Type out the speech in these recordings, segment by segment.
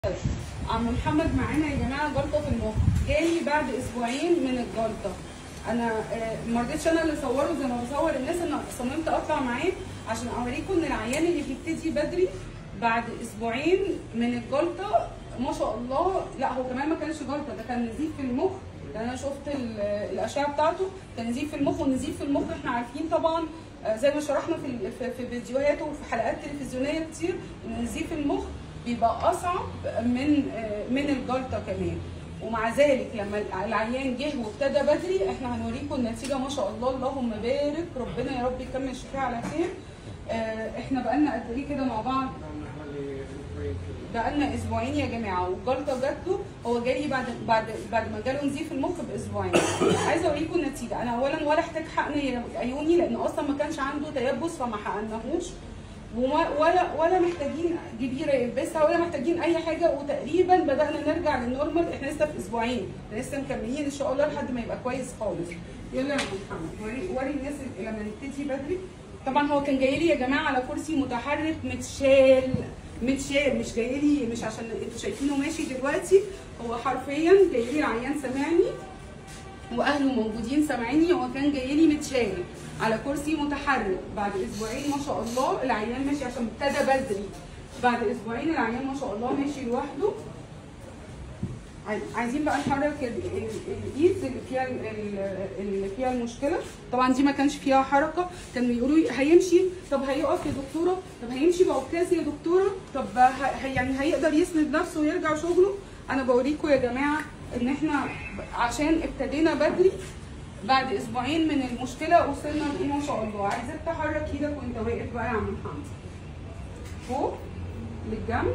عم محمد معانا يا جماعه جلطه في المخ جالي بعد اسبوعين من الجلطه انا آه، ما رضيتش انا اللي اصوره زي ما بصور الناس انا صممت اطلع معاه عشان اوريكم ان العيان اللي بيبتدي بدري بعد اسبوعين من الجلطه ما شاء الله لا هو كمان ما كانش جلطه ده كان نزيف في المخ ده انا شفت ال- الاشعه بتاعته كان نزيف في المخ والنزيف في المخ احنا عارفين طبعا آه، زي ما شرحنا في ال- في- في فيديوهات وفي حلقات تلفزيونيه كتير ان نزيف المخ بيبقى اصعب من آه، من الجلطه كمان ومع ذلك لما العيان جه وابتدى بدري احنا هنوريكم النتيجه ما شاء الله اللهم بارك ربنا يا رب يكمل شفاه على خير آه، احنا بقالنا قد ايه كده مع بعض بقالنا اسبوعين يا جماعه والجلطه جات له هو جالي بعد بعد بعد ما جاله نزيف المخ باسبوعين عايزه اوريكم النتيجه انا اولا ولا احتاج حقن عيوني لان اصلا ما كانش عنده تيبس فما حقناهوش وما ولا ولا محتاجين جبيره يلبسها ولا محتاجين اي حاجه وتقريبا بدانا نرجع للنورمال احنا لسه في اسبوعين احنا لسه مكملين ان شاء الله لحد ما يبقى كويس خالص يلا يا أبو محمد وري وري الناس لما نبتدي بدري طبعا هو كان جاي لي يا جماعه على كرسي متحرك متشال متشال مش جاي لي مش عشان انتوا شايفينه ماشي دلوقتي هو حرفيا جاي لي العيان سامعني واهله موجودين سامعيني هو كان جاي لي متشال على كرسي متحرك بعد اسبوعين ما شاء الله العيان ماشي عشان ابتدى بدري بعد اسبوعين العيان ما شاء الله ماشي لوحده عايز- عايزين بقى نحرك ال- ال- الايد اللي فيها ال- ال- اللي فيها المشكله طبعا دي ما كانش فيها حركه كانوا بيقولوا لي هيمشي طب هيقف يا دكتوره طب هيمشي بعكاز يا دكتوره طب ه- ه- يعني هيقدر يسند نفسه ويرجع شغله انا بوريكم يا جماعه ان احنا عشان ابتدينا بدري بعد اسبوعين من المشكله وصلنا لايه ما شاء الله عايزاك تحرك ايدك وانت واقف بقى يا عم محمد فوق للجنب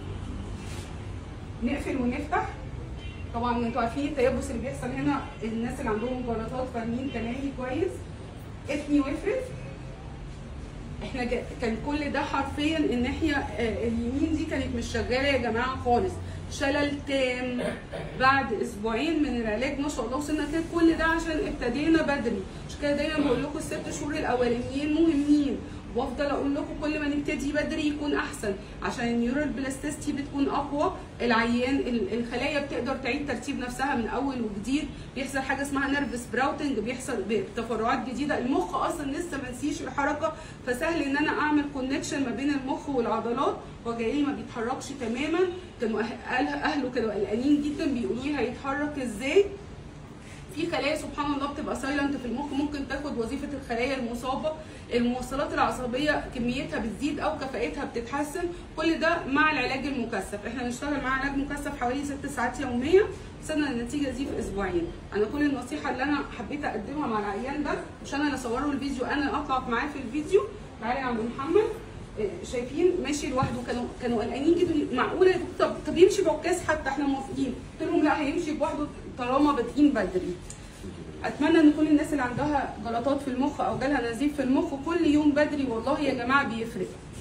نقفل ونفتح طبعا انتوا عارفين التيبس اللي بيحصل هنا الناس اللي عندهم جلطات فاهمين تمامي كويس اثني وافرد احنا جا- كان كل ده حرفيا الناحيه آه، اليمين دي كانت مش شغاله يا جماعه خالص شلل تام بعد اسبوعين من العلاج ما شاء الله وصلنا كده كل ده عشان ابتدينا بدري مش كده دايما بقول لكم الست شهور الاولانيين مهمين وافضل اقول لكم كل ما نبتدي بدري يكون احسن عشان النيورال بلاستيستي بتكون اقوى العيان ال- الخلايا بتقدر تعيد ترتيب نفسها من اول وجديد بيحصل حاجه اسمها نيرف سبراوتنج بيحصل تفرعات جديده المخ اصلا لسه ما نسيش الحركه فسهل ان انا اعمل كونكشن ما بين المخ والعضلات هو جاي لي ما بيتحركش تماما كانوا أه- أهل- اهله كانوا قلقانين جدا بيقولوا لي هيتحرك ازاي في خلايا سبحان الله بتبقى سايلنت في المخ ممكن تاخد وظيفه الخلايا المصابه الموصلات العصبيه كميتها بتزيد او كفاءتها بتتحسن كل ده مع العلاج المكثف احنا بنشتغل مع علاج مكثف حوالي 6 ساعات يوميا وصلنا للنتيجه دي في اسبوعين انا كل النصيحه اللي انا حبيت اقدمها مع العيان ده مش انا اللي اصوره الفيديو انا اطلع معاه في الفيديو تعالى يا عم محمد إيه، شايفين ماشي لوحده كانوا كانوا قلقانين جدا معقوله يا دكتور طب طب يمشي بعكاز حتى احنا موافقين قلت لهم لا هيمشي لوحده طالما بادئين بدري اتمنى ان كل الناس اللي عندها جلطات في المخ او جالها نزيف في المخ كل يوم بدري والله يا جماعه بيفرق